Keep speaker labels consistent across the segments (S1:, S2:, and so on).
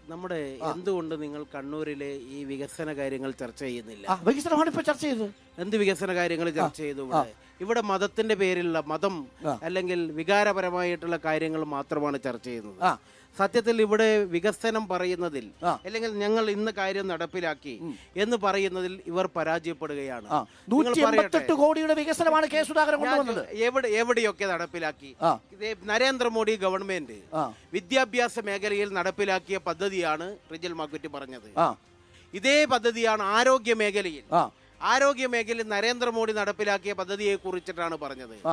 S1: നമ്മുടെ എന്തുകൊണ്ട് നിങ്ങൾ കണ്ണൂരിലെ ഈ വികസന കാര്യങ്ങൾ ചർച്ച ചെയ്യുന്നില്ല
S2: ആ വികസനമാണ് ഇപ്പൊ ചർച്ച ചെയ്തത്
S1: എന്ത് വികസന കാര്യങ്ങൾ ചർച്ച ചെയ്തു ഇവിടെ ഇവിടെ മതത്തിന്റെ പേരിലുള്ള മതം അല്ലെങ്കിൽ വികാരപരമായിട്ടുള്ള കാര്യങ്ങൾ മാത്രമാണ് ചർച്ച ചെയ്യുന്നത്
S2: ആ.
S1: സത്യത്തിൽ ഇവിടെ വികസനം പറയുന്നതിൽ
S2: ആ.
S1: അല്ലെങ്കിൽ ഞങ്ങൾ ഇന്ന് കാര്യം നടപ്പിലാക്കി എന്ന് പറയുന്നതിൽ ഇവർ പരാജയപ്പെടുകയാണ്
S2: ആ
S1: നിങ്ങൾ
S2: നൂറ്റി
S1: പറയട്ടെ
S2: എൺപത്തെട്ട് കോടിയുടെ വികസനമാണ് കെ സുധാകരൻ
S1: ഞാൻ
S2: കൊണ്ടുവന്നത്
S1: എവിടെ എവിടെയൊക്കെ നടപ്പിലാക്കി
S2: ആ.
S1: ഇതേ നരേന്ദ്രമോദി ഗവൺമെന്റ്
S2: ആ.
S1: വിദ്യാഭ്യാസ മേഖലയിൽ നടപ്പിലാക്കിയ പദ്ധതിയാണ് റിജൽ മാക്കുറ്റി പറഞ്ഞത്
S2: ആ
S1: ഇതേ പദ്ധതിയാണ് ആരോഗ്യ മേഖലയിൽ
S2: ആ
S1: ആരോഗ്യ മേഖലയിൽ നരേന്ദ്രമോദി നടപ്പിലാക്കിയ പദ്ധതിയെ കുറിച്ചിട്ടാണ് പറഞ്ഞത്
S2: ആ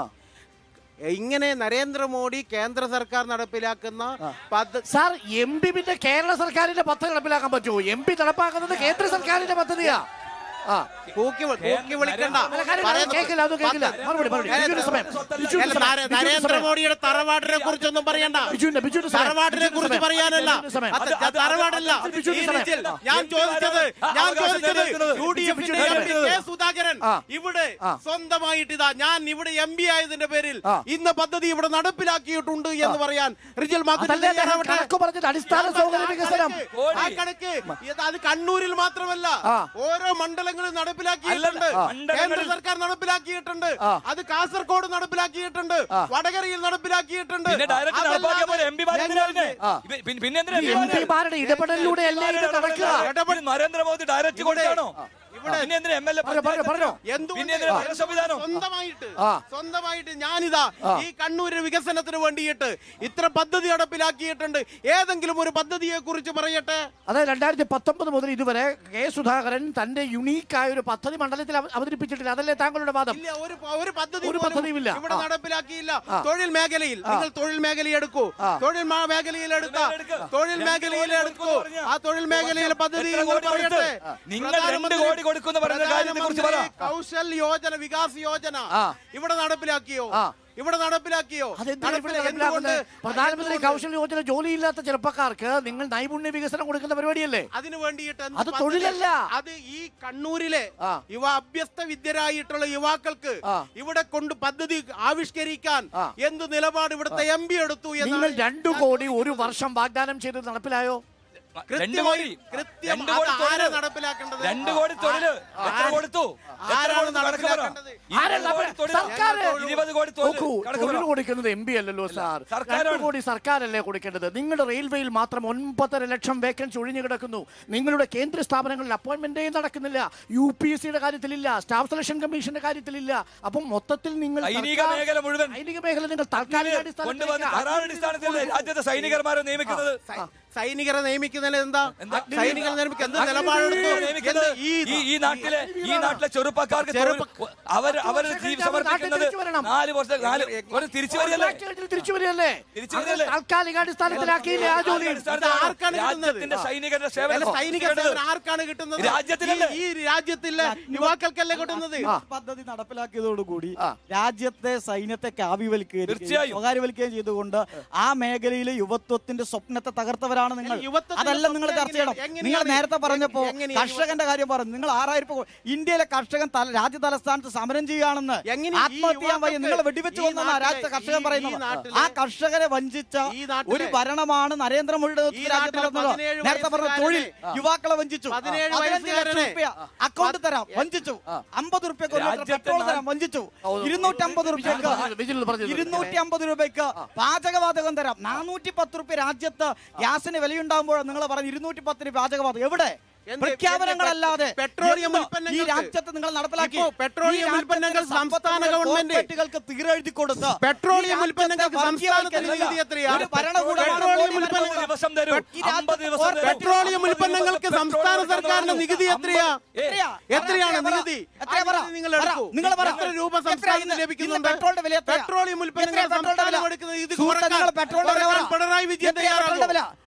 S1: ഇങ്ങനെ നരേന്ദ്രമോദി കേന്ദ്ര സർക്കാർ നടപ്പിലാക്കുന്ന പദ്ധതി
S2: സാർ എം പി പിന്നെ കേരള സർക്കാരിന്റെ പദ്ധതി നടപ്പിലാക്കാൻ പറ്റുമോ എം പി നടപ്പാക്കുന്നത് കേന്ദ്ര സർക്കാരിന്റെ പദ്ധതിയാ ആ
S1: കൂക്കി വി- കൂക്കി വിളിക്കണ്ട
S2: അല്ല, കാര്യം
S1: പറയുന്നത്
S2: കേൾക്കില്ല അത് കേൾക്കില്ല മറുപടി മറുപടി ബിജുവിന്റെ സമയം ബിജുവിന്റെ
S1: അല്ല,
S2: സമയം.
S1: നരേ-
S2: ബിജുവിന്റെ സമയം.
S1: നരേന്ദ്രമോദിയുടെ തറവാടിനെ കുറിച്ചൊന്നും പറയണ്ട
S2: ബിജുവിന്റെ ബിജുവിന്റെ സമയം.
S1: തറവാടിനെ കുറിച്ച്
S2: ബിജുവിന്റെ
S1: പറയാനല്ല
S2: ബിജുവിന്റെ സമയം.
S1: അത് അത് തറവാടല്ല
S2: ബിജുവിന്റെ
S1: ഈ
S2: സമയം.
S1: രീതിയിൽ ഞാൻ ചോദിച്ചത് ഞാൻ
S3: അവകാശം
S1: ചോദിച്ചത്
S3: നേടിയെടുക്കുന്നത്.
S1: യു ഡി എഫിന്റെ
S2: Biju-
S1: M P K Sudhakaran
S2: ആ.
S1: ഇവിടെ
S2: ആ.
S1: സ്വന്തമായിട്ട് ഇതാ ഞാൻ ഇവിടെ എം പി ആയതിന്റെ പേരിൽ
S2: ആ.
S1: ഇന്ന പദ്ധതി ഇവിടെ നടപ്പിലാക്കിയിട്ടുണ്ട് എന്ന് പറയാൻ റിജൽ മാക്കുറ്റി
S2: അതല്ലേ അദ്ദേഹം
S1: തയ്യാറാവട്ടെ.
S2: കണക്ക് പറഞ്ഞത് അടിസ്ഥാന
S1: ഞാൻ
S2: സൗകര്യ
S1: പറഞ്ഞ ആ
S2: വികസനം
S1: കണക്ക്, ആ കണക്ക് ഇത് അത് കണ്ണൂരിൽ മാത്രമല്ല
S2: ആ.
S1: ഓരോ മണ്ഡലങ്ങളും നടപ്പിലാക്കിയിട്ടുണ്ട്
S3: ആ.
S1: കേന്ദ്ര സർക്കാർ നടപ്പിലാക്കിയിട്ടുണ്ട്
S2: ആ.
S1: അത് കാസർഗോഡ് നടപ്പിലാക്കിയിട്ടുണ്ട്
S2: ആ.
S1: വടകരയിൽ നടപ്പിലാക്കിയിട്ടുണ്ട്
S3: പിന്നെ ഡയറക്റ്റ് നടപ്പാക്കിയ പോലെ എം പി
S1: ഞങ്ങൾക്ക്
S2: ആ.
S3: പിന്നെ എന്തിനാ
S2: ഈ എം പിമാരുടെ ഇടപെടലിലൂടെ അല്ലേ ഇത് നടക്കുക
S3: ഇടപെടൽ നരേന്ദ്രമോദി ഡയറക്റ്റ് കൊടുത്താണോ
S1: ഇവിടെ
S3: പിന്നെ എന്തിനാ എം എൽ എ
S2: പറഞ്ഞോ, പറഞ്ഞോ, പറഞ്ഞോ.
S1: എന്തുകൊണ്ട്
S3: പിന്നെ എന്തിനാ ഭരണ സംവിധാനം
S1: സ്വന്തമായിട്ട്
S2: ആ.
S1: സ്വന്തമായിട്ട് ഞാനിതാ ഈ കണ്ണൂര് വികസനത്തിന് വേണ്ടിയിട്ട് ഇത്ര പദ്ധതി നടപ്പിലാക്കിയിട്ടുണ്ട് ഏതെങ്കിലും ഒരു പദ്ധതിയെ കുറിച്ച് പറയട്ടെ
S2: അതായത് രണ്ടായിരത്തി പത്തൊമ്പത് മുതൽ ഇതുവരെ കെ സുധാകരൻ തന്റെ യുണീക്കായ ഒരു പദ്ധതി മണ്ഡലത്തിൽ അവ- അവതരിപ്പിച്ചിട്ടില്ല അതല്ലേ താങ്കളുടെ വാദം
S1: ഇല്ല ഒരു ഒരു പദ്ധതി
S2: ഒരു
S1: പോലും
S2: പദ്ധതിയുമില്ല.
S1: ഇവിടെ
S2: ആ.
S1: നടപ്പിലാക്കിയില്ല
S2: ആ.
S1: തൊഴിൽ മേഖലയിൽ നിങ്ങൾ തൊഴിൽ മേഖല എടുക്കൂ
S2: ആ.
S1: തൊഴിൽ മാ- മേഖലയിൽ എടുത്ത
S3: എടുക്ക്.
S1: തൊഴിൽ
S3: രണ്ട്
S1: മേഖലയിൽ
S3: കോടി
S1: എടുക്കൂ
S3: കൊടുക്കുമെന്ന് പറഞ്ഞാ.
S1: ആ തൊഴിൽ മേഖലയിലെ പദ്ധതി
S3: എത്ര
S1: നിങ്ങൾ
S3: കോടി കൊടുത്ത്?
S1: പറയട്ടെ
S3: നിങ്ങൾ രണ്ട്
S1: പ്രധാനമന്ത്രി-
S3: കോടി കൊടുക്കുമെന്ന് പറയുന്ന കാര്യത്തെ കുറിച്ച് പറ.
S1: പ്രധാനമന്ത്രി കൗശൽ യോജന വികാസ് യോജന
S2: ആ.
S1: ഇവിടെ നടപ്പിലാക്കിയോ
S2: ആ.
S1: ഇവിടെ നടപ്പിലാക്കിയോ
S2: അതെന്തിനാ ഇവിടെ
S1: നടപ്പില-
S2: നടപ്പിലാക്കുന്നത്
S1: എന്തുകൊണ്ട്?
S2: പ്രധാനമന്ത്രി
S1: എന്തുകൊണ്ട്?
S2: കൗശൽ യോജന ജോലിയില്ലാത്ത ചെറുപ്പക്കാർക്ക് നിങ്ങൾ നൈപുണ്യ വികസനം കൊടുക്കുന്ന പരിപാടിയല്ലേ
S1: അതിനു വേണ്ടിയിട്ട് എന്ത്
S2: അത്
S1: പദ്ധതി?
S2: തൊഴിലല്ല.
S1: അത് ഈ കണ്ണൂരിലെ
S2: ആ.
S1: യുവ അഭ്യസ്ത വിദ്യരായിട്ടുള്ള യുവാക്കൾക്ക്
S2: ആ.
S1: ഇവിടെ കൊണ്ട് പദ്ധതി ആവിഷ്കരിക്കാൻ
S2: ആ.
S1: എന്ത് നിലപാട് ഇവിടുത്തെ എം പി എടുത്തു
S2: നിങ്ങൾ
S1: എന്നാണ്
S2: രണ്ടു കോടി ഒരു വർഷം വാഗ്ദാനം ചെയ്ത് നടപ്പിലായോ
S3: രണ്ട്
S1: കൃത്യമായി
S3: കോടി
S1: കൃത്യം
S3: രണ്ട് കോടി
S1: അത് ആരാ
S3: തൊഴില്
S1: നടപ്പിലാക്കേണ്ടത്
S3: രണ്ട് കോടി തൊഴില് എത്ര കൊടുത്തു എത്ര
S1: ആരാണ്
S3: കൊടുത്തു കണക്ക് പറ.
S1: നടപ്പിലാക്കേണ്ടത്?
S2: ആരല്ല
S3: ഇരുപത് കോടി തൊഴില്.
S2: സർക്കാർ
S3: ഇരുപത് കോടി തൊഴില്
S2: നോക്കൂ
S3: കണക്ക് പറ.
S2: തൊഴിൽ കൊടുക്കുന്നത് എം പി അല്ലല്ലോ സാർ
S3: സർക്കാരാണ്.
S2: രണ്ട് കോടി സർക്കാരല്ലേ കൊടുക്കേണ്ടത് നിങ്ങളുടെ റെയിൽവേയിൽ മാത്രം ഒൻപതര ലക്ഷം വേക്കൻസി ഒഴിഞ്ഞു കിടക്കുന്നു നിങ്ങളുടെ കേന്ദ്ര സ്ഥാപനങ്ങളിൽ അപ്പോയിന്റ്മെന്റേ നടക്കുന്നില്ല യു പി എസ് സിയുടെ കാര്യത്തിലില്ല സ്റ്റാഫ് സെലക്ഷൻ കമ്മീഷന്റെ കാര്യത്തിലില്ല അപ്പം മൊത്തത്തിൽ നിങ്ങൾ
S3: സൈനിക
S2: സർക്കാർ-
S3: മേഖല മുഴുവൻ
S2: സൈനിക മേഖല നിങ്ങൾ താൽക്കാലിക
S3: കൊണ്ടുവന്ന് കരാറടിസ്ഥാനത്തിൽ രാജ്യത്തെ സൈനികന്മാരെ നിയമിക്കുന്നത്
S1: സൈ- സൈനികരെ നിയമിക്കുന്നതിൽ എന്താ
S3: എന്താ?
S1: സൈനികരെ നിയമിക്കുക എന്ത്
S3: അഗ്നി
S1: നിലപാടെടുത്തു
S3: നിയമിക്കുന്നത്
S1: എന്ത് ഈ
S3: ഈ ഈ നാട്ടിലെ ഈ നാട്ടിലെ ചെറുപ്പക്കാർക്ക്
S1: ചെറുപ്പ-
S3: തൊഴിൽ- അവർ അവർ
S2: വർഷം
S3: ജീവ
S2: കഴിഞ്ഞ് അവർ നാട്ടിൽ
S3: സമർപ്പിക്കുന്നത്
S2: തിരിച്ചു വരണം.
S3: നാല് വർഷം നാല് ഒരു തിരിച്ചു വരികയല്ലേ
S2: തിരിച്ചു വരികയല്ലേ
S3: തിരിച്ചു
S2: അങ്ങനെ
S3: വരികയല്ലേ?
S2: താൽക്കാലികാടിസ്ഥാനത്തിലാക്കിയില്ലേ ആ ജോലി
S1: ഇത് ആർക്കാണ് കിട്ടുന്നത്?
S3: രാജ്യത്തിന്റെ സൈനികരുടെ
S1: അല്ല,
S3: സേവനം
S1: സൈനിക സേവനം ആർക്കാണ് കിട്ടുന്നത്
S3: രാജ്യത്തിനല്ലേ?
S1: ഈ- ഈ രാജ്യത്തിലെ യുവാക്കൾക്കല്ലേ കിട്ടുന്നത്
S4: പദ്ധതി നടപ്പിലാക്കിയതോടുകൂടി
S2: ആ.
S4: രാജ്യത്തെ സൈന്യത്തെ കാവ്യവൽക്കരിക്കുകയും
S3: തീർച്ചയായും.
S4: സ്വകാര്യവൽക്കുകയും ചെയ്തുകൊണ്ട് ആ മേഖലയിലെ യുവത്വത്തിന്റെ സ്വപ്നത്തെ തകർത്തവരാണ് നിങ്ങൾ
S1: യുവത്വത്തിന്റെ
S4: അതല്ല നിങ്ങൾ
S1: സ്വപ്നം
S4: ചർച്ച ചെയ്യണം
S1: എങ്ങനെയാണ്
S4: നിങ്ങൾ നേരത്തെ പറഞ്ഞപ്പോ
S1: എങ്ങനെയാണ്
S4: കർഷകന്റെ കാര്യം പറഞ്ഞു നിങ്ങൾ ആറായിരം രൂപ ഇന്ത്യയിലെ കർഷകൻ തല- രാജ്യ തലസ്ഥാനത്ത് സമരം ചെയ്യുകയാണെന്ന്
S1: എങ്ങനെ ഈ
S4: ആത്മഹത്യ ചെയ്യാൻ വയ്യ നിങ്ങൾ
S1: യുവാക്കൾക്ക്
S4: വെടിവെച്ച്
S1: ഈ
S4: കൊന്നാ
S1: നാട്ടിലെ-
S4: രാജ്യത്തെ കർഷകൻ
S1: ഈ- ഈ
S4: പറയുന്നത്
S1: നാട്ടിലെ-
S4: ആ കർഷകരെ വഞ്ചിച്ച
S1: ഈ നാട്ടിലെ-
S4: ഒരു ഭരണമാണ് നരേന്ദ്രമോദിയുടെ
S1: ഈ
S4: നേതൃത്വത്തിൽ രാജ്യത്ത്
S1: നാട്ടിലെ
S4: നടന്നത്
S1: പതിനേഴ്
S4: നേരത്തെ പറഞ്ഞ തൊഴിൽ
S1: വയസ്സുകാരനെ-
S4: യുവാക്കളെ വഞ്ചിച്ചു
S1: പതിനേഴ്
S4: പതിനഞ്ച് ലക്ഷം
S1: വയസ്സുകാരനെ-
S4: രൂപ അക്കൗണ്ട് തരാം വഞ്ചിച്ചു അമ്പത് റുപ്യക്ക് ഒരു ലിറ്റർ
S3: രാജ്യത്തെ
S4: പെട്രോൾ
S3: നാ-
S4: തരാം വഞ്ചിച്ചു ഇരുന്നൂറ്റി അമ്പത് റുപ്യക്ക്
S2: വിജിൽ പറഞ്ഞത്
S4: ഇരുന്നൂറ്റി അമ്പത് രൂപയ്ക്ക് പാചകവാതകം തരാം നാനൂറ്റി പത്ത് റുപ്യ രാജ്യത്ത് ഗ്യാസിന് വിലയുണ്ടാകുമ്പോൾ നിങ്ങൾ പറഞ്ഞ ഇരുന്നൂറ്റി പത്തിന് പാചകവാതകം എവിടെ
S1: എന്ത്
S4: പ്രഖ്യാപനങ്ങളല്ലാതെ
S1: പെട്രോളിയം
S4: എന്ന് ഈ
S1: ഉൽപ്പന്നങ്ങൾക്ക്
S4: രാജ്യത്തെ നിങ്ങൾ നടപ്പിലാക്കി
S1: ഇപ്പോ പെട്രോളിയം
S4: ഈ രാജ്യത്തെ
S1: ഉൽപ്പന്നങ്ങൾ സംസ്ഥാന
S4: സമ്പത്ത്
S1: ഗവൺമെന്റ്
S4: കോർപ്പറേറ്റുകൾക്ക് തീരെഴുതി കൊടുത്ത്
S1: പെട്രോളിയം
S4: ഈ
S1: ഉൽപ്പന്നങ്ങൾക്ക്
S4: രാജ്യത്തെ
S1: സംസ്ഥാനത്തിന്
S4: വർഗീയവൽക്കരണം
S1: നികുതി എത്രയാ?
S4: ഒരു ഭരണകൂടമാണ്
S1: പെട്രോളിയം
S4: മോദി
S1: ഉൽപ്പന്നങ്ങൾ-
S4: ഭരണകൂടം.
S3: ദിവസം തരൂ
S4: ഈ രാജ്യത്തെ
S3: അമ്പത് ദിവസം തരൂ
S1: പെട്രോളിയം
S3: അമ്പത്
S1: ഉൽപ്പന്നങ്ങൾക്ക്
S3: ദിവസം
S1: സംസ്ഥാന
S3: പെട്രോൾ
S1: സർക്കാരിന്റെ
S3: കൊടുക്കണം.
S1: നികുതി എത്രയാ
S3: അമ്പത്- ഏ,
S4: എത്രയാ?
S1: എത്രയാണ്
S4: എത്രയാ പറ?
S1: നികുതി
S4: എത്രയാ പറ?
S1: അത് നിങ്ങൾ
S4: പറ.
S1: എടുക്കൂ.
S4: നിങ്ങൾ പറ.
S1: എത്ര രൂപ
S4: എത്രയാ
S1: സംസ്ഥാനത്തിന്
S4: ഇന്ന്?
S1: ലഭിക്കുന്നുണ്ട്?
S4: ഇന്ന് പെട്രോളിന്റെ വില എത്രയാ?
S1: പെട്രോളിയം ഉൽപ്പന്നങ്ങൾ
S4: എത്രയാ പെട്രോളിന്റെ
S1: സംസ്ഥാനം
S4: വില?
S1: കൊടുക്കുന്നത് ഇത്
S4: സുഹൃത്തേ,
S1: കുറക്കാൻ-
S4: നിങ്ങൾ പെട്രോളിന്റെ വില
S1: കുറക്കാൻ
S4: പറ.
S1: പിണറായി വിജയൻ
S4: എത്രയാ പെട്രോളിന്റെ വില?
S1: തയ്യാറാകുമോ?